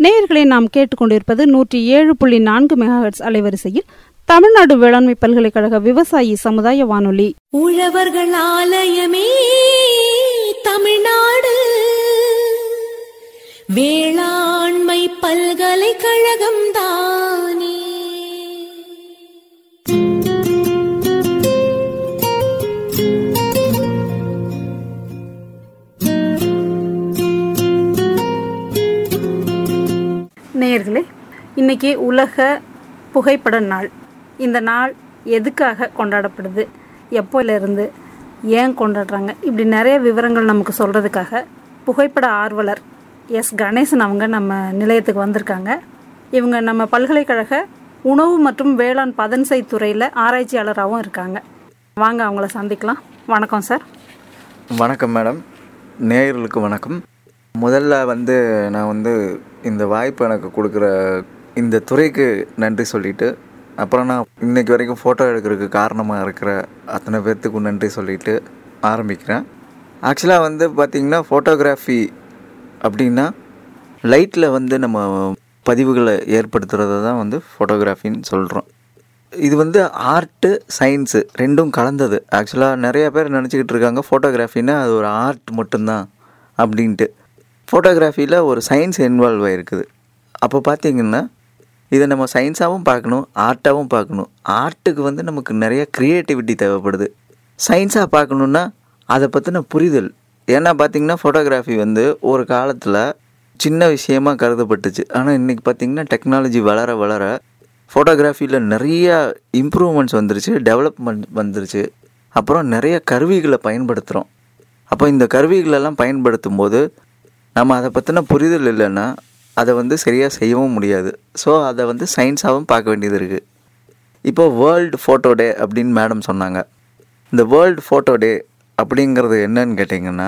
நேயர்களை நாம் கேட்டுக்கொண்டிருப்பது நூற்றி ஏழு புள்ளி நான்கு மெகாஹெட்ஸ் அலைவரிசையில் தமிழ்நாடு வேளாண்மை பல்கலைக்கழக விவசாயி சமுதாய வானொலி உழவர்கள் ஆலயமே தமிழ்நாடு வேளாண்மை பல்கலைக்கழகம் தானே நேயர்களே இன்னைக்கு உலக புகைப்பட நாள் இந்த நாள் எதுக்காக கொண்டாடப்படுது எப்போலேருந்து ஏன் கொண்டாடுறாங்க இப்படி நிறைய விவரங்கள் நமக்கு சொல்கிறதுக்காக புகைப்பட ஆர்வலர் எஸ் கணேசன் அவங்க நம்ம நிலையத்துக்கு வந்திருக்காங்க இவங்க நம்ம பல்கலைக்கழக உணவு மற்றும் வேளாண் பதன்செய் துறையில் ஆராய்ச்சியாளராகவும் இருக்காங்க வாங்க அவங்கள சந்திக்கலாம் வணக்கம் சார் வணக்கம் மேடம் நேயர்களுக்கு வணக்கம் முதல்ல வந்து நான் வந்து இந்த வாய்ப்பு எனக்கு கொடுக்குற இந்த துறைக்கு நன்றி சொல்லிட்டு அப்புறம் நான் இன்னைக்கு வரைக்கும் ஃபோட்டோ எடுக்கிறதுக்கு காரணமாக இருக்கிற அத்தனை பேர்த்துக்கும் நன்றி சொல்லிட்டு ஆரம்பிக்கிறேன் ஆக்சுவலாக வந்து பார்த்திங்கன்னா ஃபோட்டோகிராஃபி அப்படின்னா லைட்டில் வந்து நம்ம பதிவுகளை ஏற்படுத்துறது தான் வந்து ஃபோட்டோகிராஃபின்னு சொல்கிறோம் இது வந்து ஆர்ட்டு சயின்ஸு ரெண்டும் கலந்தது ஆக்சுவலாக நிறைய பேர் நினச்சிக்கிட்டு இருக்காங்க ஃபோட்டோகிராஃபின்னா அது ஒரு ஆர்ட் மட்டும்தான் அப்படின்ட்டு ஃபோட்டோகிராஃபியில் ஒரு சயின்ஸ் இன்வால்வ் ஆகிருக்குது அப்போ பார்த்தீங்கன்னா இதை நம்ம சயின்ஸாகவும் பார்க்கணும் ஆர்ட்டாகவும் பார்க்கணும் ஆர்ட்டுக்கு வந்து நமக்கு நிறைய க்ரியேட்டிவிட்டி தேவைப்படுது சயின்ஸாக பார்க்கணுன்னா அதை பற்றின புரிதல் ஏன்னா பார்த்தீங்கன்னா ஃபோட்டோகிராஃபி வந்து ஒரு காலத்தில் சின்ன விஷயமா கருதப்பட்டுச்சு ஆனால் இன்றைக்கி பார்த்தீங்கன்னா டெக்னாலஜி வளர வளர ஃபோட்டோகிராஃபியில் நிறைய இம்ப்ரூவ்மெண்ட்ஸ் வந்துருச்சு டெவலப்மெண்ட் வந்துருச்சு அப்புறம் நிறைய கருவிகளை பயன்படுத்துகிறோம் அப்போ இந்த கருவிகளெல்லாம் பயன்படுத்தும் போது நம்ம அதை பற்றின புரிதல் இல்லைன்னா அதை வந்து சரியாக செய்யவும் முடியாது ஸோ அதை வந்து சயின்ஸாகவும் பார்க்க வேண்டியது இருக்குது இப்போ வேர்ல்டு ஃபோட்டோ டே அப்படின்னு மேடம் சொன்னாங்க இந்த வேர்ல்டு ஃபோட்டோ டே அப்படிங்கிறது என்னன்னு கேட்டிங்கன்னா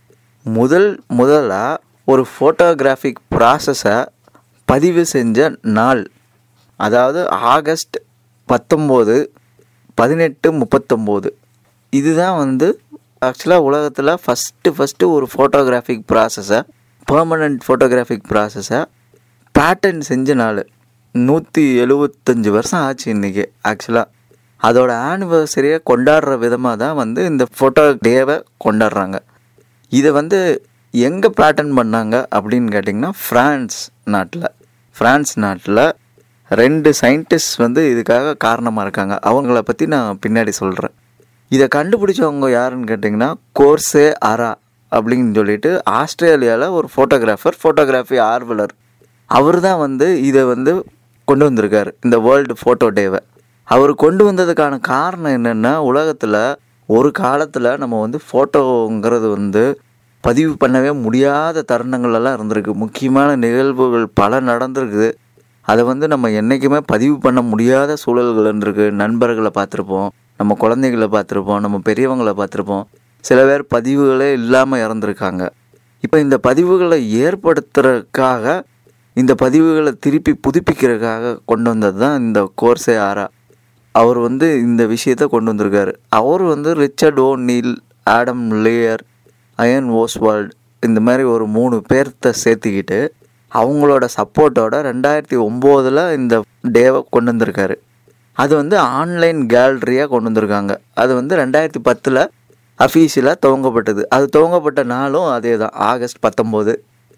முதல் முதலாக ஒரு ஃபோட்டோகிராஃபிக் ப்ராசஸை பதிவு செஞ்ச நாள் அதாவது ஆகஸ்ட் பத்தொம்போது பதினெட்டு முப்பத்தொம்போது இதுதான் வந்து ஆக்சுவலாக உலகத்தில் ஃபஸ்ட்டு ஃபஸ்ட்டு ஒரு ஃபோட்டோகிராஃபிக் ப்ராசஸை பெர்மனண்ட் ஃபோட்டோகிராஃபிக் ப்ராசஸை பேட்டர்ன் செஞ்ச நாள் நூற்றி எழுபத்தஞ்சு வருஷம் ஆச்சு இன்றைக்கி ஆக்சுவலாக அதோட ஆனிவர்சரியை கொண்டாடுற விதமாக தான் வந்து இந்த ஃபோட்டோ டேவை கொண்டாடுறாங்க இதை வந்து எங்கே பேட்டர்ன் பண்ணாங்க அப்படின்னு கேட்டிங்கன்னா ஃப்ரான்ஸ் நாட்டில் ஃப்ரான்ஸ் நாட்டில் ரெண்டு சயின்டிஸ்ட் வந்து இதுக்காக காரணமாக இருக்காங்க அவங்கள பற்றி நான் பின்னாடி சொல்கிறேன் இதை கண்டுபிடிச்சவங்க யாருன்னு கேட்டிங்கன்னா கோர்ஸே அரா அப்படின்னு சொல்லிட்டு ஆஸ்திரேலியாவில் ஒரு ஃபோட்டோகிராஃபர் ஃபோட்டோகிராஃபி ஆர்வலர் அவர் தான் வந்து இதை வந்து கொண்டு வந்திருக்காரு இந்த வேர்ல்டு ஃபோட்டோ டேவை அவர் கொண்டு வந்ததுக்கான காரணம் என்னென்னா உலகத்தில் ஒரு காலத்தில் நம்ம வந்து ஃபோட்டோங்கிறது வந்து பதிவு பண்ணவே முடியாத தருணங்கள் எல்லாம் இருந்திருக்கு முக்கியமான நிகழ்வுகள் பல நடந்திருக்குது அதை வந்து நம்ம என்றைக்குமே பதிவு பண்ண முடியாத சூழல்கள் இருந்திருக்கு நண்பர்களை பார்த்துருப்போம் நம்ம குழந்தைகளை பார்த்துருப்போம் நம்ம பெரியவங்களை பார்த்துருப்போம் சில பேர் பதிவுகளே இல்லாமல் இறந்துருக்காங்க இப்போ இந்த பதிவுகளை ஏற்படுத்துறதுக்காக இந்த பதிவுகளை திருப்பி புதுப்பிக்கிறதுக்காக கொண்டு வந்தது தான் இந்த கோர்ஸே ஆரா அவர் வந்து இந்த விஷயத்தை கொண்டு வந்திருக்காரு அவர் வந்து Richard O'Neill Adam Layer Ian Oswald இந்த மாதிரி ஒரு மூணு பேர்த்த சேர்த்துக்கிட்டு அவங்களோட சப்போர்ட்டோட ரெண்டாயிரத்தி ஒம்போதில் இந்த டேவை கொண்டு வந்திருக்காரு அது வந்து ஆன்லைன் கேலரியாக கொண்டு வந்திருக்காங்க அது வந்து ரெண்டாயிரத்தி பத்தில் அஃபீஷியலாக துவங்கப்பட்டது அது துவங்கப்பட்ட நாளும் அதே தான் ஆகஸ்ட் பத்தொம்போது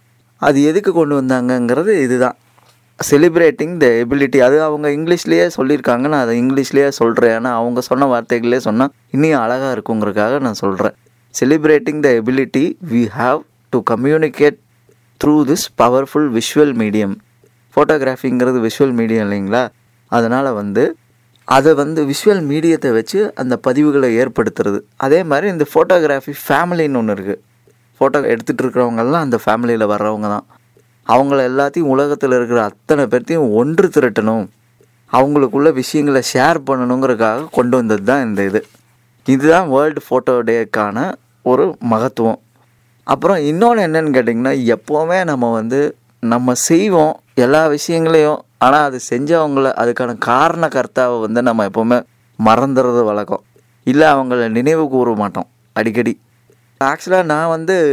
அது எதுக்கு கொண்டு வந்தாங்கங்கிறது இதுதான் செலிப்ரேட்டிங் த எபிலிட்டி அது அவங்க இங்கிலீஷ்லேயே சொல்லியிருக்காங்க நான் அதை இங்கிலீஷ்லேயே சொல்கிறேன் ஏன்னா அவங்க சொன்ன வார்த்தைகளே சொன்னால் இன்னும் அழகாக இருக்குங்கிறதுக்காக நான் சொல்கிறேன் celebrating the ability we have to communicate through this powerful visual medium ஃபோட்டோகிராஃபிங்கிறது விஷுவல் மீடியம் இல்லைங்களா அதனால் வந்து அதை வந்து விஷுவல் மீடியத்தை வச்சு அந்த பதிவுகளை ஏற்படுத்துறது அதே மாதிரி இந்த ஃபோட்டோகிராஃபி ஃபேமிலின்னு ஒன்று இருக்குது ஃபோட்டோ எடுத்துகிட்டு இருக்கிறவங்கெல்லாம் அந்த ஃபேமிலியில் வர்றவங்க தான் அவங்கள எல்லாத்தையும் உலகத்தில் இருக்கிற அத்தனை பேர்த்தையும் ஒன்று திரட்டணும் அவங்களுக்குள்ள விஷயங்களை ஷேர் பண்ணணுங்கிறதுக்காக கொண்டு வந்தது தான் இந்த இது இதுதான் வேர்ல்டு ஃபோட்டோ டேக்கான ஒரு மகத்துவம் அப்புறம் இன்னொன்று என்னன்னு கேட்டிங்கன்னா எப்போவுமே நம்ம வந்து நம்ம செய்வோம் எல்லா விஷயங்களையும் ஆனால் அது செஞ்சவங்கள அதுக்கான காரண கர்த்தாவை வந்து நம்ம எப்போவுமே மறந்துடுறது வழக்கம் இல்லை அவங்கள நினைவு கூற மாட்டோம் அடிக்கடி ஆக்சுவலாக நான் வந்து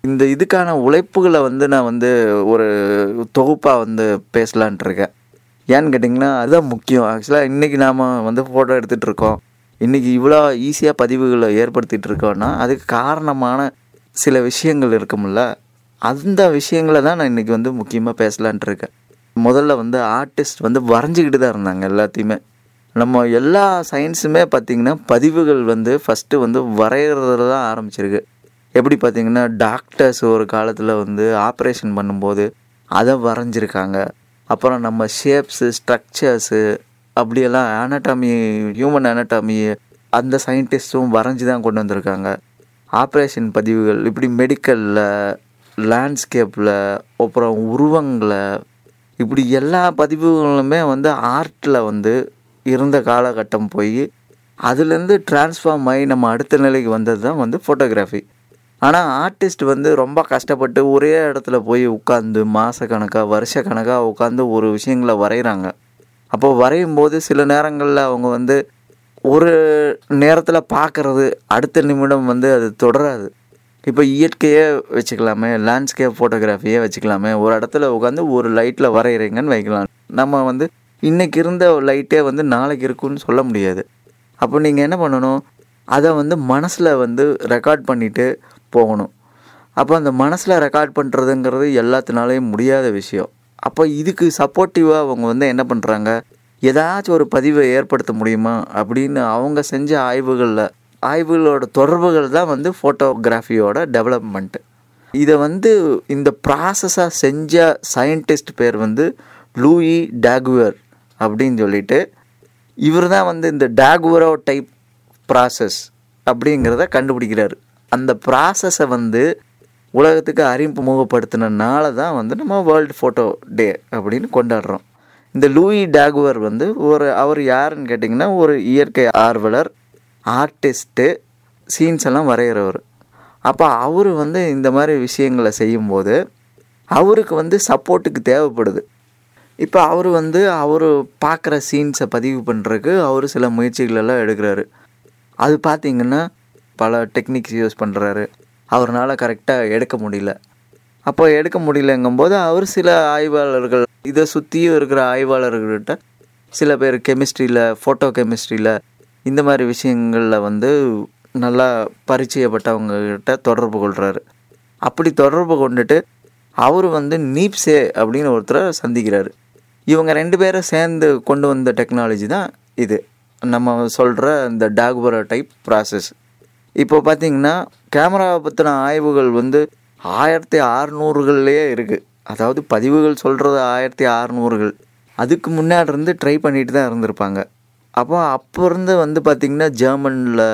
இந்த இதுக்கான உழைப்புகளை வந்து நான் வந்து ஒரு தொகுப்பாக வந்து பேசலான்ட்டு இருக்கேன் ஏன்னு கேட்டிங்கன்னா அதுதான் முக்கியம் ஆக்சுவலாக இன்றைக்கி நாம் வந்து ஃபோட்டோ எடுத்துகிட்டு இருக்கோம் இன்றைக்கி இவ்வளோ ஈஸியாக பதிவுகளை ஏற்படுத்திகிட்டு இருக்கோன்னா அதுக்கு காரணமான சில விஷயங்கள் இருக்கும்ல அந்த விஷயங்களை தான் நான் இன்றைக்கி வந்து முக்கியமாக பேசலான்ட்டு இருக்கேன் முதல்ல வந்து ஆர்டிஸ்ட் வந்து வரைஞ்சிக்கிட்டு தான் இருந்தாங்க எல்லாத்தையுமே நம்ம எல்லா சயின்ஸுமே பார்த்திங்கன்னா பதிவுகள் வந்து ஃபஸ்ட்டு வந்து வரைகிறதுல தான் ஆரம்பிச்சிருக்கு எப்படி பார்த்திங்கன்னா டாக்டர்ஸ் ஒரு காலத்தில் வந்து ஆப்ரேஷன் பண்ணும்போது அதை வரைஞ்சிருக்காங்க அப்புறம் நம்ம ஷேப்ஸு ஸ்ட்ரக்சர்ஸு அப்படியெல்லாம் ஆனட்டாமி ஹியூமன் ஆனட்டாமி அந்த சயின்டிஸ்ட்டும் வரைஞ்சி தான் கொண்டு வந்திருக்காங்க ஆப்ரேஷன் பதிவுகள் இப்படி மெடிக்கலில் லேண்ட்ஸ்கேப்பில் அப்புறம் உருவங்களை இப்படி எல்லா பதிவுகளுமே வந்து ஆர்ட்டில் வந்து இருந்த காலகட்டம் போய் அதுலேருந்து டிரான்ஸ்ஃபார்ம் ஆகி நம்ம அடுத்த நிலைக்கு வந்தது தான் வந்து ஃபோட்டோகிராஃபி ஆனால் ஆர்டிஸ்ட் வந்து ரொம்ப கஷ்டப்பட்டு ஒரே இடத்துல போய் உட்காந்து மாதக்கணக்காக வருஷக்கணக்காக உட்காந்து ஒரு விஷயங்களை வரைகிறாங்க அப்போ வரையும் போது சில நேரங்களில் அவங்க வந்து ஒரு நேரத்தில் பார்க்குறது அடுத்த நிமிடம் வந்து அது தொடராது இப்போ இயற்கையே வச்சுக்கலாமே லேண்ட்ஸ்கேப் ஃபோட்டோகிராஃபியே வச்சுக்கலாமே ஒரு இடத்துல உட்காந்து ஒரு லைட்டில் வரைகிறீங்கன்னு வைக்கலாம் நம்ம வந்து இன்றைக்கி இருந்த லைட்டே வந்து நாளைக்கு இருக்குன்னு சொல்ல முடியாது அப்போ நீங்கள் என்ன பண்ணணும் அதை வந்து மனசில் வந்து ரெக்கார்ட் பண்ணிவிட்டு போகணும் அப்போ அந்த மனசில் ரெக்கார்ட் பண்ணுறதுங்கிறது எல்லாத்தினாலையும் முடியாத விஷயம் அப்போ இதுக்கு சப்போர்ட்டிவாக அவங்க வந்து என்ன பண்ணுறாங்க ஏதாச்சும் ஒரு பதிவை ஏற்படுத்த முடியுமா அப்படின்னு அவங்க செஞ்ச ஆய்வுகளில் ஆய்வுகளோட தொடர்புகள் தான் வந்து ஃபோட்டோகிராஃபியோட டெவலப்மெண்ட்டு இதை வந்து இந்த ப்ராசஸாக செஞ்ச சயின்டிஸ்ட் பேர் வந்து லூயி டாகுவர் அப்படின்னு சொல்லிட்டு இவர் தான் வந்து இந்த டாகுவரோ டைப் ப்ராசஸ் அப்படிங்கிறத கண்டுபிடிக்கிறாரு அந்த ப்ராசஸை வந்து உலகத்துக்கு அறிமுகப்படுத்தினால தான் வந்து நம்ம வேர்ல்டு ஃபோட்டோ டே அப்படின்னு கொண்டாடுறோம் இந்த லூயி டாகுவர் வந்து ஒரு அவர் யாருன்னு கேட்டிங்கன்னா ஒரு இயற்கை ஆர்வலர் ஆர்டிஸ்ட்டு சீன்ஸ் எல்லாம் வரைகிறவர் அப்போ அவர் வந்து இந்த மாதிரி விஷயங்களை செய்யும்போது அவருக்கு வந்து சப்போர்ட்டுக்கு தேவைப்படுது இப்போ அவர் வந்து அவர் பார்க்குற சீன்ஸை பதிவு பண்ணுறதுக்கு அவர் சில முயற்சிகளெல்லாம் எடுக்கிறாரு அது பார்த்திங்கன்னா பல டெக்னிக்ஸ் யூஸ் பண்ணுறாரு அவரால் கரெக்டாக எடுக்க முடியல அப்போ எடுக்க முடியலங்கும்போது அவர் சில ஆய்வாளர்கள் இதை சுற்றியும் இருக்கிற ஆய்வாளர்கள்கிட்ட சில பேர் கெமிஸ்ட்ரியில் ஃபோட்டோ கெமிஸ்ட்ரியில் இந்த மாதிரி விஷயங்களில் வந்து நல்லா பரிச்சயப்பட்டவங்ககிட்ட தொடர்பு கொள்கிறாரு அப்படி தொடர்பு கொண்டுட்டு அவர் வந்து நீப்ஸே அப்படின்னு ஒருத்தரை சந்திக்கிறாரு இவங்க ரெண்டு பேரும் சேர்ந்து கொண்டு வந்த டெக்னாலஜி தான் இது நம்ம சொல்கிற இந்த டாகுபரா டைப் ப்ராசஸ் இப்போ பார்த்தீங்கன்னா கேமராவை பற்றின ஆய்வுகள் வந்து ஆயிரத்தி அறநூறுகள்லேயே இருக்குது அதாவது பதிவுகள் சொல்கிறது ஆயிரத்தி அறநூறுகள் அதுக்கு முன்னாடி இருந்து ட்ரை பண்ணிட்டு தான் இருந்திருப்பாங்க அப்போ அப்போ இருந்து வந்து பார்த்திங்கன்னா ஜெர்மனில்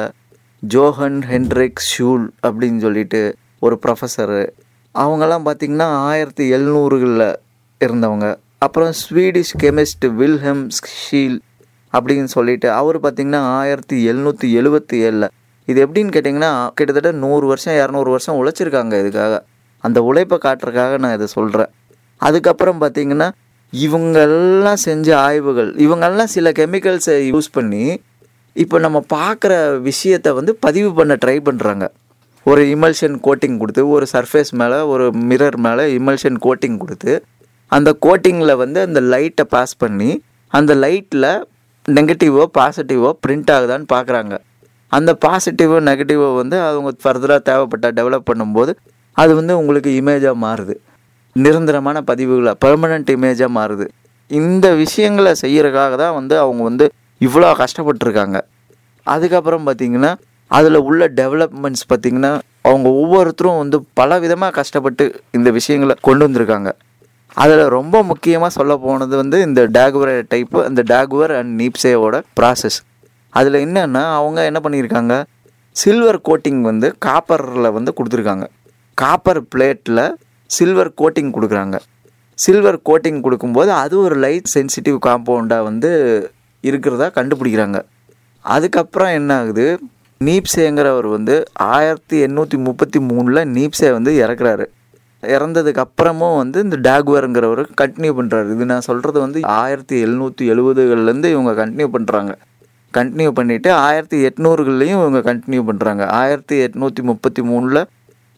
ஜோஹன் ஹென்ட்ரிக் ஷூல் அப்படின்னு சொல்லிட்டு ஒரு ப்ரொஃபஸரு அவங்கெல்லாம் பார்த்திங்கன்னா ஆயிரத்தி எழுநூறுகளில் இருந்தவங்க அப்புறம் ஸ்வீடிஷ் கெமிஸ்ட் வில்ஹெம் ஷீல் அப்படின்னு சொல்லிட்டு அவர் பார்த்திங்கன்னா ஆயிரத்தி எழுநூற்றி எழுபத்தி ஏழில் இது எப்படின்னு கேட்டிங்கன்னா கிட்டத்தட்ட நூறு வருஷம் இரநூறு வருஷம் உழைச்சிருக்காங்க இதுக்காக அந்த உழைப்பை காட்டுறதுக்காக நான் இதை சொல்கிறேன் அதுக்கப்புறம் பார்த்திங்கன்னா இவங்கெல்லாம் செஞ்ச ஆய்வுகள் இவங்கெல்லாம் சில கெமிக்கல்ஸை யூஸ் பண்ணி இப்போ நம்ம பார்க்குற விஷயத்தை வந்து பதிவு பண்ண ட்ரை பண்ணுறாங்க ஒரு இமல்ஷன் கோட்டிங் கொடுத்து ஒரு சர்ஃபேஸ் மேலே ஒரு மிரர் மேலே இமல்ஷன் கோட்டிங் கொடுத்து அந்த கோட்டிங்கில் வந்து அந்த லைட்டை பாஸ் பண்ணி அந்த லைட்டில் நெகட்டிவோ பாசிட்டிவோ பிரிண்ட் ஆகுதான்னு பார்க்குறாங்க அந்த பாசிட்டிவோ நெகட்டிவோ வந்து அவங்க ஃபர்தராக தேவைப்பட்ட டெவலப் பண்ணும்போது அது வந்து உங்களுக்கு இமேஜாக மாறுது நிரந்தரமான பதிவுகளாக பெர்மனண்ட் இமேஜாக மாறுது இந்த விஷயங்களை செய்கிறதுக்காக தான் வந்து அவங்க வந்து இவ்வளோ கஷ்டப்பட்டுருக்காங்க அதுக்கப்புறம் பார்த்திங்கன்னா அதில் உள்ள டெவலப்மெண்ட்ஸ் பார்த்திங்கன்னா அவங்க ஒவ்வொருத்தரும் வந்து பல விதமாக கஷ்டப்பட்டு இந்த விஷயங்களை கொண்டு வந்திருக்காங்க அதில் ரொம்ப முக்கியமாக சொல்ல போனது வந்து இந்த டாகுவர் டைப்பு அந்த டாகுவர் அண்ட் நீப்சேவோட ப்ராசஸ் அதில் என்னென்னா அவங்க என்ன பண்ணியிருக்காங்க சில்வர் கோட்டிங் வந்து காப்பரில் வந்து கொடுத்துருக்காங்க காப்பர் பிளேட்டில் சில்வர் கோட்டிங் கொடுக்குறாங்க சில்வர் கோட்டிங் கொடுக்கும்போது அது ஒரு லைட் சென்சிட்டிவ் காம்பவுண்டாக வந்து இருக்கிறதா கண்டுபிடிக்கிறாங்க அதுக்கப்புறம் என்ன ஆகுது நீப்சேங்கிறவர் வந்து ஆயிரத்தி எண்ணூற்றி முப்பத்தி மூணில் நீப்சே வந்து இறக்குறாரு இறந்ததுக்கு அப்புறமும் வந்து இந்த டாகுவருங்கிறவர் கண்டினியூ பண்ணுறாரு இது நான் சொல்கிறது வந்து ஆயிரத்தி எழுநூற்றி எழுபதுகள்லேருந்து இவங்க கண்டினியூ பண்ணுறாங்க கண்டினியூ பண்ணிவிட்டு ஆயிரத்தி எட்நூறுகள்லேயும் இவங்க கண்டினியூ பண்ணுறாங்க ஆயிரத்தி எட்நூற்றி முப்பத்தி மூணில்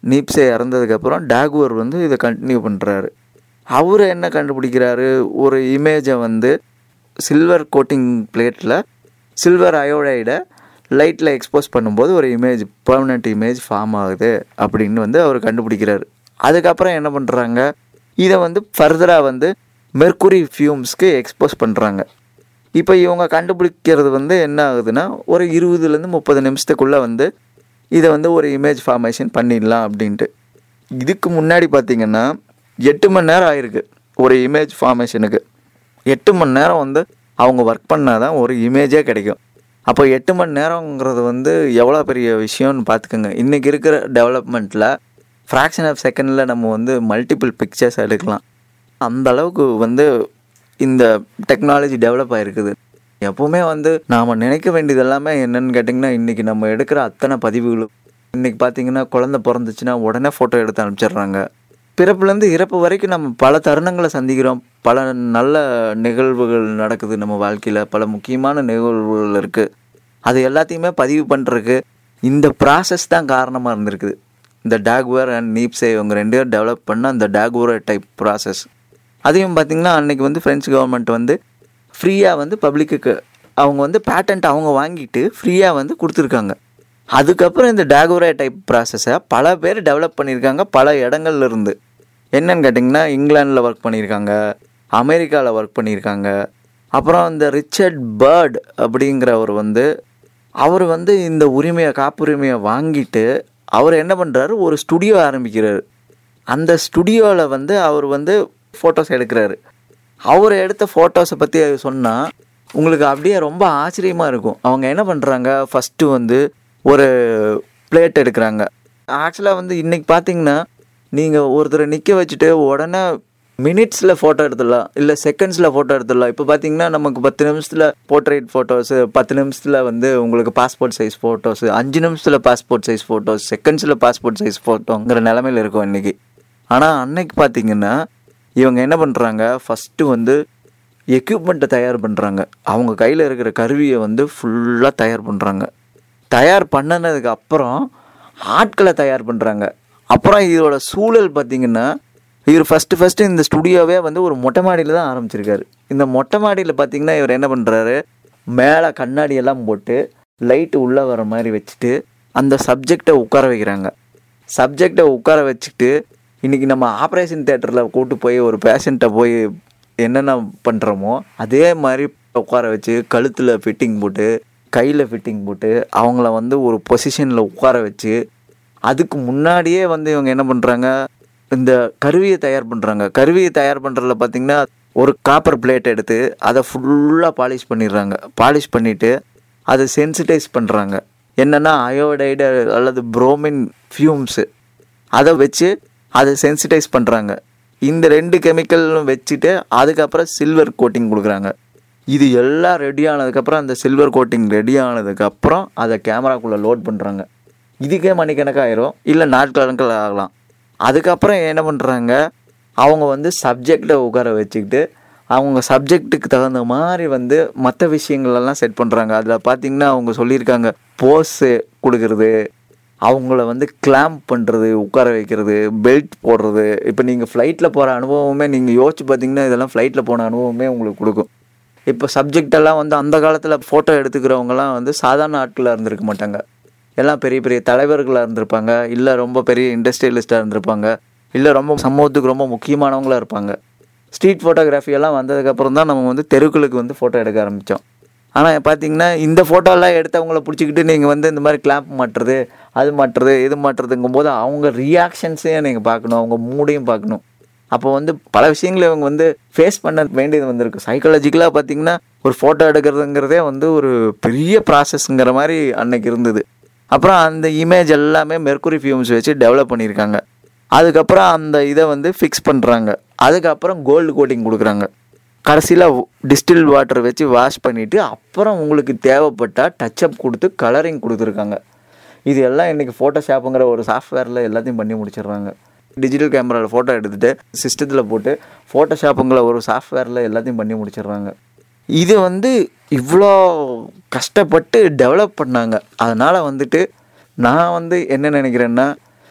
நீப்ஸே இறந்ததுக்கப்புறம் டாகுவர் வந்து இதை கண்டினியூ பண்ணுறாரு அவர் என்ன கண்டுபிடிக்கிறாரு ஒரு இமேஜை வந்து சில்வர் கோட்டிங் பிளேட்டில் சில்வர் அயோடைடை லைட்டில் எக்ஸ்போஸ் பண்ணும்போது ஒரு இமேஜ் பெர்மனெண்ட் இமேஜ் ஃபார்ம் ஆகுது அப்படின்னு வந்து அவர் கண்டுபிடிக்கிறாரு அதுக்கப்புறம் என்ன பண்ணுறாங்க இதை வந்து ஃபர்தராக வந்து மெர்க்குரி ஃபியூம்ஸ்க்கு எக்ஸ்போஸ் பண்ணுறாங்க இப்போ இவங்க கண்டுபிடிக்கிறது வந்து என்ன ஆகுதுன்னா ஒரு இருபதுலேருந்து முப்பது நிமிஷத்துக்குள்ளே வந்து இதை வந்து ஒரு இமேஜ் ஃபார்மேஷன் பண்ணிடலாம் அப்படின்ட்டு இதுக்கு முன்னாடி பார்த்தீங்கன்னா எட்டு மணி நேரம் ஆயிருக்கு ஒரு இமேஜ் ஃபார்மேஷனுக்கு எட்டு மணி நேரம் வந்து அவங்க ஒர்க் பண்ணால் தான் ஒரு இமேஜே கிடைக்கும் அப்போ எட்டு மணி நேரங்கிறது வந்து எவ்வளோ பெரிய விஷயம்னு பார்த்துக்கோங்க இன்றைக்கி இருக்கிற டெவலப்மெண்ட்டில் ஃப்ராக்ஷன் ஆஃப் செகண்டில் நம்ம வந்து மல்டிபிள் பிக்சர்ஸ் எடுக்கலாம் அந்த அளவுக்கு வந்து இந்த டெக்னாலஜி டெவலப் ஆகிருக்குது எப்போவுமே வந்து நாம் நினைக்க வேண்டியது எல்லாமே என்னன்னு கேட்டிங்கன்னா இன்றைக்கி நம்ம எடுக்கிற அத்தனை பதிவுகளும் இன்றைக்கி பார்த்தீங்கன்னா குழந்த பிறந்துச்சுன்னா உடனே ஃபோட்டோ எடுத்து அனுப்பிச்சிடுறாங்க பிறப்புலேருந்து இறப்பு வரைக்கும் நம்ம பல தருணங்களை சந்திக்கிறோம் பல நல்ல நிகழ்வுகள் நடக்குது நம்ம வாழ்க்கையில் பல முக்கியமான நிகழ்வுகள் இருக்குது அது எல்லாத்தையுமே பதிவு பண்ணுறதுக்கு இந்த ப்ராசஸ் தான் காரணமாக இருந்திருக்குது இந்த டாக்வேர் அண்ட் நீப்ஸே இவங்க ரெண்டு பேரும் டெவலப் பண்ண அந்த டாக்வேர் டைப் ப்ராசஸ் அதையும் பார்த்திங்கன்னா அன்றைக்கி வந்து ஃப்ரெஞ்ச் கவர்மெண்ட் வந்து ஃப்ரீயாக வந்து பப்ளிக்கு அவங்க வந்து பேட்டன்ட் அவங்க வாங்கிட்டு ஃப்ரீயாக வந்து கொடுத்துருக்காங்க அதுக்கப்புறம் இந்த டாகோரா டைப் ப்ராசஸை பல பேர் டெவலப் பண்ணியிருக்காங்க பல இடங்கள்ல இருந்து என்னன்னு கேட்டிங்கன்னா இங்கிலாண்டில் ஒர்க் பண்ணியிருக்காங்க அமெரிக்காவில் ஒர்க் பண்ணியிருக்காங்க அப்புறம் இந்த ரிச்சர்ட் பேர்ட் அப்படிங்கிறவர் வந்து அவர் வந்து இந்த உரிமையை காப்புரிமையை வாங்கிட்டு அவர் என்ன பண்ணுறாரு ஒரு ஸ்டுடியோ ஆரம்பிக்கிறாரு அந்த ஸ்டுடியோவில் வந்து அவர் வந்து ஃபோட்டோஸ் எடுக்கிறாரு அவர் எடுத்த ஃபோட்டோஸை பற்றி சொன்னால் உங்களுக்கு அப்படியே ரொம்ப ஆச்சரியமாக இருக்கும் அவங்க என்ன பண்ணுறாங்க ஃபஸ்ட்டு வந்து ஒரு பிளேட் எடுக்கிறாங்க ஆக்சுவலாக வந்து இன்றைக்கி பார்த்தீங்கன்னா நீங்கள் ஒருத்தரை நிற்க வச்சுட்டு உடனே மினிட்ஸில் ஃபோட்டோ எடுத்துடலாம் இல்லை செகண்ட்ஸில் ஃபோட்டோ எடுத்துடலாம் இப்போ பார்த்தீங்கன்னா நமக்கு பத்து நிமிஷத்தில் போர்ட்ரேட் ஃபோட்டோஸு பத்து நிமிஷத்தில் வந்து உங்களுக்கு பாஸ்போர்ட் சைஸ் ஃபோட்டோஸு அஞ்சு நிமிஷத்தில் பாஸ்போர்ட் சைஸ் ஃபோட்டோஸ் செகண்ட்ஸில் பாஸ்போர்ட் சைஸ் ஃபோட்டோங்கிற நிலமையில் இருக்கும் இன்றைக்கி ஆனால் அன்னைக்கு பார்த்தீங்கன்னா இவங்க என்ன பண்ணுறாங்க ஃபஸ்ட்டு வந்து எக்யூப்மெண்ட்டை தயார் பண்ணுறாங்க அவங்க கையில் இருக்கிற கருவியை வந்து ஃபுல்லாக தயார் பண்ணுறாங்க தயார் பண்ணினதுக்கு அப்புறம் ஆட்களை தயார் பண்ணுறாங்க அப்புறம் இதோட சூழல் பார்த்திங்கன்னா இவர் ஃபஸ்ட்டு ஃபஸ்ட்டு இந்த ஸ்டுடியோவே வந்து ஒரு மொட்டை மாடியில் தான் ஆரம்பிச்சிருக்காரு இந்த மொட்டை மாடியில் பார்த்தீங்கன்னா இவர் என்ன பண்ணுறாரு மேலே கண்ணாடி எல்லாம் போட்டு லைட்டு உள்ளே வர மாதிரி வச்சுட்டு அந்த சப்ஜெக்டை உட்கார வைக்கிறாங்க சப்ஜெக்டை உட்கார வச்சுட்டு இன்றைக்கி நம்ம ஆப்ரேஷன் தேட்டரில் கூட்டு போய் ஒரு பேஷண்ட்டை போய் என்னென்ன பண்ணுறோமோ அதே மாதிரி உட்கார வச்சு கழுத்தில் ஃபிட்டிங் போட்டு கையில் ஃபிட்டிங் போட்டு அவங்கள வந்து ஒரு பொசிஷனில் உட்கார வச்சு அதுக்கு முன்னாடியே வந்து இவங்க என்ன பண்ணுறாங்க இந்த கருவியை தயார் பண்ணுறாங்க கருவியை தயார் பண்ணுறதுல பார்த்திங்கன்னா ஒரு காப்பர் பிளேட் எடுத்து அதை ஃபுல்லாக பாலிஷ் பண்ணிடுறாங்க பாலிஷ் பண்ணிவிட்டு அதை சென்சிட்டைஸ் பண்ணுறாங்க என்னென்னா அயோடைடு அல்லது புரோமின் ஃபியூம்ஸு அதை வச்சு அதை சென்சிட்டைஸ் பண்ணுறாங்க இந்த ரெண்டு கெமிக்கலும் வச்சுட்டு அதுக்கப்புறம் சில்வர் கோட்டிங் கொடுக்குறாங்க இது எல்லாம் ரெடி ஆனதுக்கப்புறம் அந்த சில்வர் கோட்டிங் ரெடி ஆனதுக்கப்புறம் அதை கேமராக்குள்ளே லோட் பண்ணுறாங்க இதுக்கே மணிக்கணக்காயிரும் இல்லை நாட்கணக்கில் ஆகலாம் அதுக்கப்புறம் என்ன பண்ணுறாங்க அவங்க வந்து சப்ஜெக்டை உட்கார வச்சுக்கிட்டு அவங்க சப்ஜெக்ட்டுக்கு தகுந்த மாதிரி வந்து மற்ற விஷயங்களெல்லாம் செட் பண்ணுறாங்க அதில் பார்த்தீங்கன்னா அவங்க சொல்லியிருக்காங்க போஸு கொடுக்கறது அவங்கள வந்து கிளாம்ப் பண்ணுறது உட்கார வைக்கிறது பெல்ட் போடுறது இப்போ நீங்கள் ஃப்ளைட்டில் போகிற அனுபவமே நீங்கள் யோசிச்சு பார்த்தீங்கன்னா இதெல்லாம் ஃப்ளைட்டில் போன அனுபவமே உங்களுக்கு கொடுக்கும் இப்போ சப்ஜெக்ட் எல்லாம் வந்து அந்த காலத்தில் ஃபோட்டோ எடுத்துக்கிறவங்கலாம் வந்து சாதாரண ஆட்களாக இருந்திருக்க மாட்டாங்க எல்லாம் பெரிய பெரிய தலைவர்களாக இருந்திருப்பாங்க இல்லை ரொம்ப பெரிய இண்டஸ்ட்ரியலிஸ்ட்டாக இருந்திருப்பாங்க இல்லை ரொம்ப சமூகத்துக்கு ரொம்ப முக்கியமானவங்களாக இருப்பாங்க ஸ்ட்ரீட் ஃபோட்டோகிராஃபி எல்லாம் வந்ததுக்கப்புறம் தான் நம்ம வந்து தெருக்களுக்கு வந்து ஃபோட்டோ எடுக்க ஆரம்பித்தோம் ஆனால் பார்த்தீங்கன்னா இந்த ஃபோட்டோலாம் எடுத்தவங்கள பிடிச்சிக்கிட்டு நீங்கள் வந்து இந்த மாதிரி கிளாம்ப் மாட்டுறது அது மாட்டுறது இது மாட்டுறதுங்கும் போது அவங்க ரியாக்ஷன்ஸையும் நீங்கள் பார்க்கணும் அவங்க மூடையும் பார்க்கணும் அப்போ வந்து பல விஷயங்களை இவங்க வந்து ஃபேஸ் பண்ண வேண்டியது வந்திருக்கு சைக்காலஜிக்கலாக பார்த்தீங்கன்னா ஒரு ஃபோட்டோ எடுக்கிறதுங்கிறதே வந்து ஒரு பெரிய ப்ராசஸ்ங்கிற மாதிரி அன்னைக்கு இருந்தது அப்புறம் அந்த இமேஜ் எல்லாமே மெர்க்குரி ஃபியூம்ஸ் வச்சு டெவலப் பண்ணியிருக்காங்க அதுக்கப்புறம் அந்த இதை வந்து ஃபிக்ஸ் பண்ணுறாங்க அதுக்கப்புறம் கோல்டு கோட்டிங் கொடுக்குறாங்க கடைசியில் டிஸ்டில் வாட்டர் வச்சு வாஷ் பண்ணிவிட்டு அப்புறம் உங்களுக்கு தேவைப்பட்டால் டச்சப் கொடுத்து கலரிங் கொடுத்துருக்காங்க இது எல்லாம் இன்றைக்கி ஃபோட்டோஷாப்புங்கிற ஒரு சாஃப்ட்வேரில் எல்லாத்தையும் பண்ணி முடிச்சிடுறாங்க டிஜிட்டல் கேமராவில் ஃபோட்டோ எடுத்துகிட்டு சிஸ்டத்தில் போட்டு ஃபோட்டோஷாப்புங்கிற ஒரு சாஃப்ட்வேரில் எல்லாத்தையும் பண்ணி முடிச்சிடுறாங்க இது வந்து இவ்வளோ கஷ்டப்பட்டு டெவலப் பண்ணாங்க அதனால் வந்துட்டு நான் வந்து என்ன நினைக்கிறேன்னா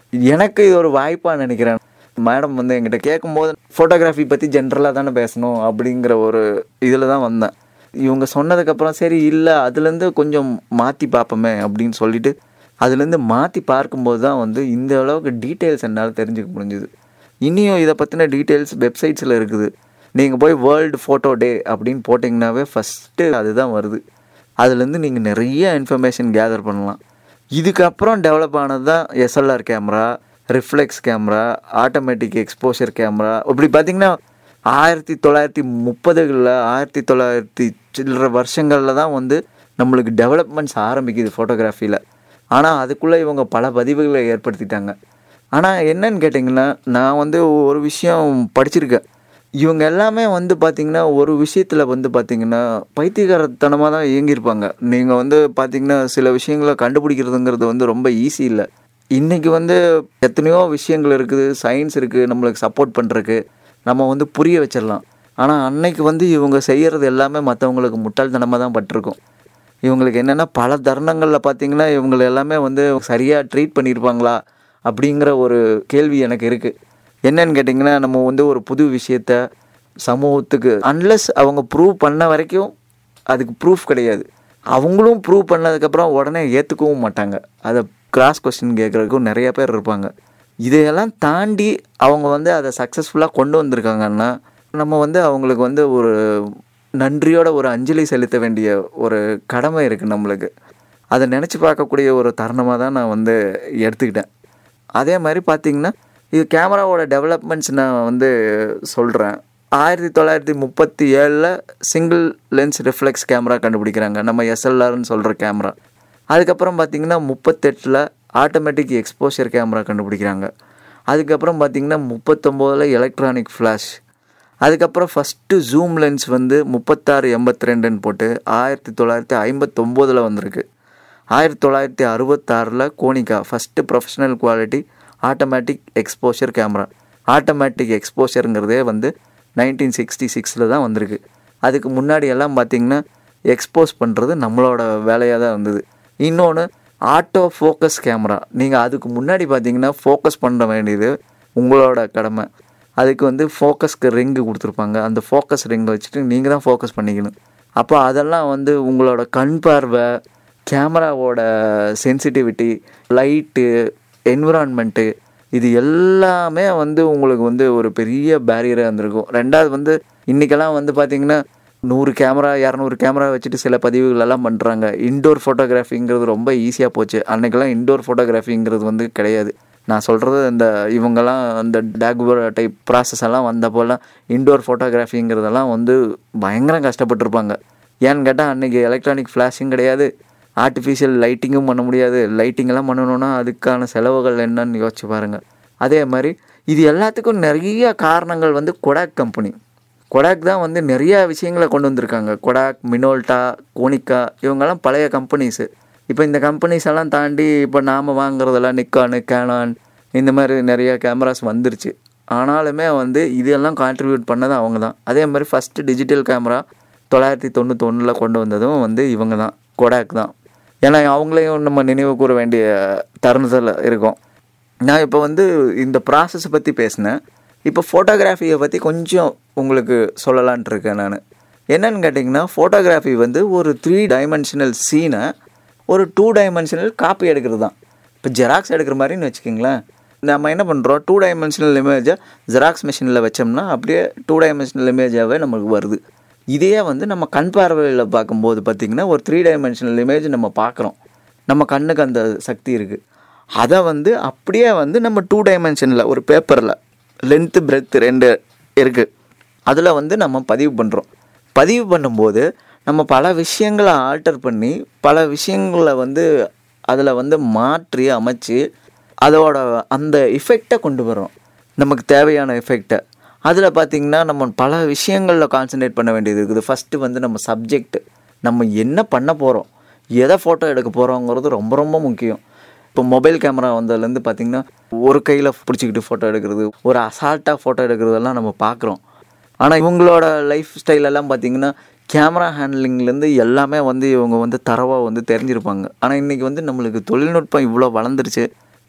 எனக்கு இது ஒரு வாய்ப்பாக நினைக்கிறேன் மேடம் வந்து என்கிட்ட கேட்கும்போது ஃபோட்டோகிராஃபி பற்றி ஜென்ரலாக தானே பேசணும் அப்படிங்கிற ஒரு இதில் தான் வந்தேன் இவங்க சொன்னதுக்கப்புறம் சரி இல்லை அதுலேருந்து கொஞ்சம் மாற்றி பார்ப்போமே அப்படின்னு சொல்லிட்டு அதுலேருந்து மாற்றி பார்க்கும்போது தான் வந்து இந்த அளவுக்கு டீட்டெயில்ஸ் என்னால் தெரிஞ்சுக்க முடிஞ்சுது இனியும் இதை பற்றின டீட்டெயில்ஸ் வெப்சைட்ஸில் இருக்குது நீங்கள் போய் வேர்ல்டு ஃபோட்டோ டே அப்படின்னு போட்டிங்கனாவே ஃபஸ்ட்டு அதுதான் வருது அதுலேருந்து நீங்கள் நிறைய இன்ஃபர்மேஷன் கேதர் பண்ணலாம் இதுக்கப்புறம் டெவலப் ஆனது தான் SLR camera reflex camera automatic exposure camera இப்படி பார்த்தீங்கன்னா ஆயிரத்தி தொள்ளாயிரத்தி முப்பதுகளில் ஆயிரத்தி தொள்ளாயிரத்தி சில்லற வருஷங்களில் தான் வந்து நம்மளுக்கு டெவலப்மெண்ட்ஸ் ஆரம்பிக்குது ஃபோட்டோகிராஃபியில் ஆனால் அதுக்குள்ளே இவங்க பல பதிவுகளை ஏற்படுத்திட்டாங்க ஆனால் என்னன்னு கேட்டிங்கன்னா நான் வந்து ஒரு விஷயம் படிச்சிருக்கேன் இவங்க எல்லாமே வந்து பார்த்திங்கன்னா ஒரு விஷயத்தில் வந்து பார்த்திங்கன்னா பைத்தியகாரத்தனமாக தான் இயங்கியிருப்பாங்க நீங்கள் வந்து பார்த்திங்கன்னா சில விஷயங்களை கண்டுபிடிக்கிறதுங்கிறது வந்து ரொம்ப ஈஸி இல்லை இன்றைக்கி வந்து எத்தனையோ விஷயங்கள் இருக்குது சயின்ஸ் இருக்குது நம்மளுக்கு சப்போர்ட் பண்ணுறதுக்கு நம்ம வந்து புரிய வச்சிடலாம் ஆனால் அன்னைக்கு வந்து இவங்க செய்கிறது எல்லாமே மற்றவங்களுக்கு முட்டாள்தனமாக தான் பட்டிருக்கும் இவங்களுக்கு என்னென்னா பல தருணங்களில் பார்த்தீங்கன்னா இவங்களை எல்லாமே வந்து சரியாக ட்ரீட் பண்ணியிருப்பாங்களா அப்படிங்கிற ஒரு கேள்வி எனக்கு இருக்குது என்னன்னு கேட்டிங்கன்னா நம்ம வந்து ஒரு புது விஷயத்த சமூகத்துக்கு அன்லெஸ் அவங்க ப்ரூவ் பண்ண வரைக்கும் அதுக்கு ப்ரூஃப் கிடையாது அவங்களும் ப்ரூவ் பண்ணதுக்கப்புறம் உடனே ஏற்றுக்கவும் மாட்டாங்க அதை கிராஸ் கொஸ்டின் கேட்குறதுக்கும் நிறைய பேர் இருப்பாங்க இதையெல்லாம் தாண்டி அவங்க வந்து அதை சக்ஸஸ்ஃபுல்லாக கொண்டு வந்திருக்காங்கன்னா நம்ம வந்து அவங்களுக்கு வந்து ஒரு நன்றியோட ஒரு அஞ்சலி செலுத்த வேண்டிய ஒரு கடமை இருக்குது நம்மளுக்கு அதை நினச்சி பார்க்கக்கூடிய ஒரு தருணமாக தான் நான் வந்து எடுத்துக்கிட்டேன் அதே மாதிரி பார்த்திங்கன்னா இது கேமராவோட டெவலப்மெண்ட்ஸ் நான் வந்து சொல்கிறேன் ஆயிரத்தி தொள்ளாயிரத்தி முப்பத்தி ஏழில் சிங்கிள் லென்ஸ் ரிஃப்ளெக்ஸ் கேமரா கண்டுபிடிக்கிறாங்க நம்ம எஸ்எல்ஆர்னு சொல்கிற கேமரா அதுக்கப்புறம் பார்த்திங்கன்னா முப்பத்தெட்டில் ஆட்டோமேட்டிக் எக்ஸ்போஷர் கேமரா கண்டுபிடிக்கிறாங்க அதுக்கப்புறம் பார்த்திங்கன்னா முப்பத்தொம்போதில் எலக்ட்ரானிக் ஃப்ளாஷ் அதுக்கப்புறம் ஃபஸ்ட்டு ஜூம் லென்ஸ் வந்து முப்பத்தாறு எண்பத்தி ரெண்டுன்னு போட்டு ஆயிரத்தி தொள்ளாயிரத்தி ஐம்பத்தொம்போதில் வந்திருக்கு ஆயிரத்தி தொள்ளாயிரத்தி அறுபத்தாறில் Konica first professional quality automatic exposure camera automatic எக்ஸ்போஷருங்கிறதே வந்து நைன்டீன் சிக்ஸ்டி சிக்ஸில் தான் வந்திருக்கு அதுக்கு முன்னாடி எல்லாம் பார்த்திங்கன்னா எக்ஸ்போஸ் பண்ணுறது நம்மளோட வேலையாக தான் இருந்தது இன்னொன்று ஆட்டோ ஃபோக்கஸ் கேமரா நீங்கள் அதுக்கு முன்னாடி பார்த்தீங்கன்னா ஃபோக்கஸ் பண்ண வேண்டியது உங்களோட கடமை அதுக்கு வந்து ஃபோக்கஸ்க்கு ரிங்கு கொடுத்துருப்பாங்க அந்த ஃபோக்கஸ் ரிங்கை வச்சுட்டு நீங்கள் தான் ஃபோக்கஸ் பண்ணிக்கணும் அப்போ அதெல்லாம் வந்து உங்களோட கண் பார்வை கேமராவோட சென்சிட்டிவிட்டி லைட்டு என்விரான்மெண்ட்டு இது எல்லாமே வந்து உங்களுக்கு வந்து ஒரு பெரிய பேரியராக இருந்திருக்கும் ரெண்டாவது வந்து இன்றைக்கெல்லாம் வந்து பார்த்திங்கன்னா நூறு கேமரா இரநூறு கேமரா வச்சுட்டு சில பதிவுகள் எல்லாம் பண்ணுறாங்க இன்டோர் ஃபோட்டோகிராஃபிங்கிறது ரொம்ப ஈஸியாக போச்சு அன்றைக்கெல்லாம் இன்டோர் ஃபோட்டோகிராஃபிங்கிறது வந்து கிடையாது நான் சொல்கிறது இந்த இவங்கெல்லாம் இந்த டேக்பர் டைப் ப்ராசஸ் எல்லாம் வந்தப்போல்லாம் இன்டோர் ஃபோட்டோகிராஃபிங்கிறதெல்லாம் வந்து பயங்கரம் கஷ்டப்பட்டிருப்பாங்க ஏன்னு கேட்டால் அன்றைக்கி எலக்ட்ரானிக் ஃப்ளாஷும் கிடையாது ஆர்டிஃபிஷியல் லைட்டிங்கும் பண்ண முடியாது லைட்டிங்கெல்லாம் பண்ணணுன்னா அதுக்கான செலவுகள் என்னன்னு யோசிச்சு பாருங்கள் அதே மாதிரி இது எல்லாத்துக்கும் நிறைய காரணங்கள் வந்து கொடாக் கம்பெனி கொடாக் தான் வந்து நிறையா விஷயங்களை கொண்டு வந்திருக்காங்க கொடாக் மினோல்டா கோனிக்கா இவங்கெல்லாம் பழைய கம்பெனிஸு இப்போ இந்த கம்பெனிஸ் எல்லாம் தாண்டி இப்போ நாம் வாங்குறதெல்லாம் நிக்கானு கேனான் இந்த மாதிரி நிறைய கேமராஸ் வந்துருச்சு ஆனாலுமே வந்து இதெல்லாம் கான்ட்ரிபியூட் பண்ணது அவங்க தான் அதே மாதிரி ஃபஸ்ட்டு டிஜிட்டல் கேமரா தொள்ளாயிரத்தி தொண்ணூத்தொன்னில் கொண்டு வந்ததும் வந்து இவங்க தான் கொடாக் தான் ஏன்னா அவங்களையும் நம்ம நினைவு கூற வேண்டிய தருணத்தில் இருக்கோம் நான் இப்போ வந்து இந்த ப்ராசஸை பற்றி பேசினேன் இப்போ ஃபோட்டோகிராஃபியை பற்றி கொஞ்சம் உங்களுக்கு சொல்லலான்ட்டு இருக்கேன் நான் என்னன்னு கேட்டிங்கன்னா ஃபோட்டோகிராஃபி வந்து ஒரு த்ரீ டைமென்ஷனல் சீனை ஒரு டூ டைமென்ஷனல் காப்பி எடுக்கிறது தான் இப்போ ஜெராக்ஸ் எடுக்கிற மாதிரின்னு வச்சுக்கிங்களேன் நம்ம என்ன பண்ணுறோம் டூ டைமென்ஷனல் இமேஜை ஜெராக்ஸ் மிஷினில் வச்சோம்னா அப்படியே டூ டைமென்ஷனல் இமேஜாகவே நமக்கு வருது இதையே வந்து நம்ம கண் பார்வையில் பார்க்கும்போது பார்த்திங்கன்னா ஒரு த்ரீ டைமென்ஷனல் இமேஜ் நம்ம பார்க்குறோம் நம்ம கண்ணுக்கு அந்த சக்தி இருக்குது அதை வந்து அப்படியே வந்து நம்ம டூ டைமென்ஷனில் ஒரு பேப்பரில் லென்த்து பிரெத்து ரெண்டு இருக்குது அதில் வந்து நம்ம பதிவு பண்ணுறோம் பதிவு பண்ணும்போது நம்ம பல விஷயங்களை ஆல்டர் பண்ணி பல விஷயங்களை வந்து அதில் வந்து மாற்றி அமைச்சு அதோட அந்த எஃபெக்டை கொண்டு வரோம் நமக்கு தேவையான எஃபெக்டை அதில் பார்த்திங்கன்னா நம்ம பல விஷயங்களில் கான்சன்ட்ரேட் பண்ண வேண்டியது இருக்குது ஃபஸ்ட்டு வந்து நம்ம சப்ஜெக்ட் நம்ம என்ன பண்ண போகிறோம் எதை ஃபோட்டோ எடுக்க போகிறோங்கிறது ரொம்ப ரொம்ப முக்கியம் இப்போ மொபைல் கேமரா வந்ததுலேருந்து பார்த்திங்கன்னா ஒரு கையில் பிடிச்சிக்கிட்டு ஃபோட்டோ எடுக்கிறது ஒரு அசால்ட்டாக ஃபோட்டோ எடுக்கிறதெல்லாம் நம்ம பார்க்குறோம் ஆனால் இவங்களோட லைஃப் ஸ்டைலெல்லாம் பார்த்திங்கன்னா கேமரா ஹேண்ட்லிங்லேருந்து எல்லாமே வந்து இவங்க வந்து தரவாக வந்து தெரிஞ்சிருப்பாங்க ஆனால் இன்றைக்கி வந்து நம்மளுக்கு தொழில்நுட்பம் இவ்வளோ வளர்ந்துருச்சு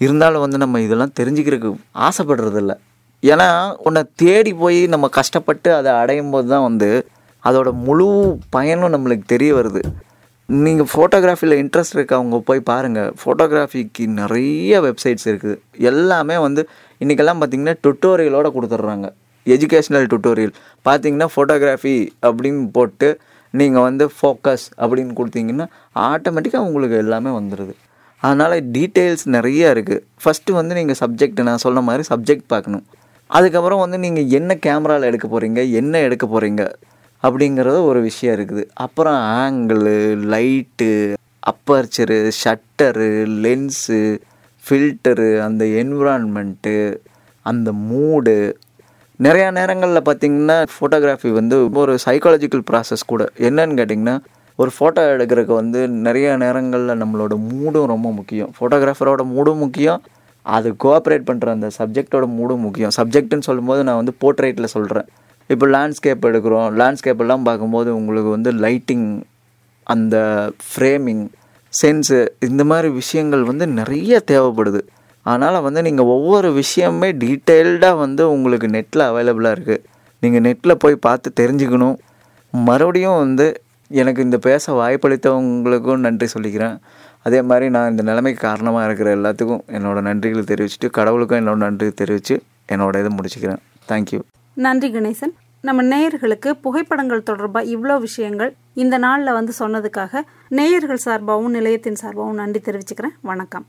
இருந்தாலும் வந்து நம்ம இதெல்லாம் தெரிஞ்சுக்கிறதுக்கு ஆசைப்படுறதில்ல ஏன்னா உன்னை தேடி போய் நம்ம கஷ்டப்பட்டு அதை அடையும் போது தான் வந்து அதோட முழு பயனும் நம்மளுக்கு தெரிய வருது நீங்கள் ஃபோட்டோகிராஃபியில் இன்ட்ரெஸ்ட் இருக்கவங்க போய் பாருங்கள் ஃபோட்டோகிராஃபிக்கு நிறைய வெப்சைட்ஸ் இருக்குது எல்லாமே வந்து இன்றைக்கெல்லாம் பார்த்தீங்கன்னா டுட்டோரியலோட கொடுத்துட்றாங்க எஜுகேஷ்னல் டுட்டோரியல் பார்த்தீங்கன்னா ஃபோட்டோகிராஃபி அப்படின்னு போட்டு நீங்கள் வந்து ஃபோக்கஸ் அப்படின்னு கொடுத்தீங்கன்னா ஆட்டோமேட்டிக்காக உங்களுக்கு எல்லாமே வந்துடுது அதனால் டீட்டெயில்ஸ் நிறைய இருக்குது ஃபஸ்ட்டு வந்து நீங்கள் சப்ஜெக்ட் நான் சொன்ன மாதிரி சப்ஜெக்ட் பார்க்கணும் அதுக்கப்புறம் வந்து நீங்கள் என்ன கேமராவில் எடுக்க போகிறீங்க என்ன எடுக்க போகிறீங்க அப்படிங்கிறது ஒரு விஷயம் இருக்குது அப்புறம் angle light aperture shutter lens filter அந்த என்விரான்மெண்ட்டு அந்த மூடு நிறையா நேரங்களில் பார்த்தீங்கன்னா ஃபோட்டோகிராஃபி வந்து ஒரு சைக்காலஜிக்கல் ப்ராசஸ் கூட என்னன்னு கேட்டிங்கன்னா ஒரு ஃபோட்டோ எடுக்கிறதுக்கு வந்து நிறைய நேரங்களில் நம்மளோட மூடும் ரொம்ப முக்கியம் ஃபோட்டோகிராஃபரோட மூடும் முக்கியம் அது கோஆப்ரேட் பண்ணுற அந்த சப்ஜெக்டோட மூடும் முக்கியம் சப்ஜெக்ட்னு சொல்லும்போது நான் வந்து போர்ட்ரேட்டில் சொல்கிறேன் இப்போ லேண்ட்ஸ்கேப் எடுக்கிறோம் லேண்ட்ஸ்கேப் எல்லாம் பார்க்கும்போது உங்களுக்கு வந்து லைட்டிங் அந்த ஃப்ரேமிங் சென்ஸு இந்த மாதிரி விஷயங்கள் வந்து நிறைய தேவைப்படுது அதனால் வந்து நீங்கள் ஒவ்வொரு விஷயமே டீட்டெயில்டாக வந்து உங்களுக்கு நெட்டில் அவைலபிளாக இருக்குது நீங்கள் நெட்டில் போய் பார்த்து தெரிஞ்சுக்கணும் மறுபடியும் வந்து எனக்கு இந்த பேச வாய்ப்பளித்தவங்களுக்கும் நன்றி சொல்லிக்கிறேன் அதே மாதிரி நான் இந்த நிலைமைக்கு காரணமாக இருக்கிற எல்லாத்துக்கும் என்னோடய நன்றிகளை தெரிவிச்சுட்டு கடவுளுக்கும் என்னோட நன்றி தெரிவித்து என்னோட இதை முடிச்சுக்கிறேன் தேங்க்யூ நன்றி கணேசன் நம்ம நேயர்களுக்கு புகைப்படங்கள் தொடர்பாக இவ்வளோ விஷயங்கள் இந்த நாளில் வந்து சொன்னதுக்காக நேயர்கள் சார்பாகவும் நிலையத்தின் சார்பாகவும் நன்றி தெரிவிச்சுக்கிறேன் வணக்கம்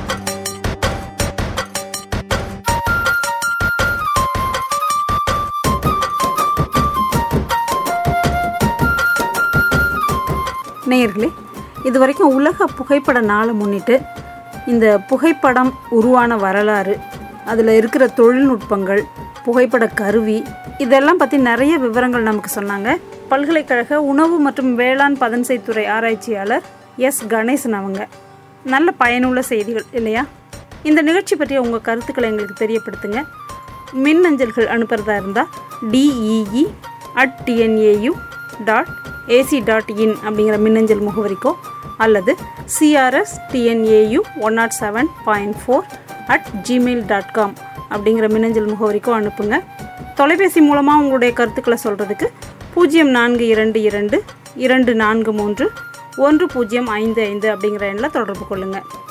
நேயர்களே இது வரைக்கும் உலக புகைப்பட நாளை முன்னிட்டு இந்த புகைப்படம் உருவான வரலாறு அதில் இருக்கிற தொழில்நுட்பங்கள் புகைப்பட கருவி இதெல்லாம் பற்றி நிறைய விவரங்கள் நமக்கு சொன்னாங்க பல்கலைக்கழக உணவு மற்றும் வேளாண் பதன்செய்துறை ஆராய்ச்சியாளர் எஸ் கணேசன் அவங்க நல்ல பயனுள்ள செய்திகள் இல்லையா இந்த நிகழ்ச்சி பற்றிய உங்கள் கருத்துக்களை எங்களுக்கு தெரியப்படுத்துங்க மின்னஞ்சல்கள் அனுப்புறதா இருந்தால் DEE at TNAU dot AC dot in அப்படிங்கிற மின்னஞ்சல் முகவரிக்கோ அல்லது CRS TNAU one nought seven point four at Gmail dot com அப்படிங்கிற மின்னஞ்சல் முகவரிக்கோ அனுப்புங்க தொலைபேசி மூலமாக உங்களுடைய கருத்துக்களை சொல்கிறதுக்கு பூஜ்ஜியம் நான்கு இரண்டு இரண்டு இரண்டு நான்கு மூன்று ஒன்று பூஜ்ஜியம் ஐந்து ஐந்து அப்படிங்கிற எண்ணில் தொடர்பு கொள்ளுங்கள்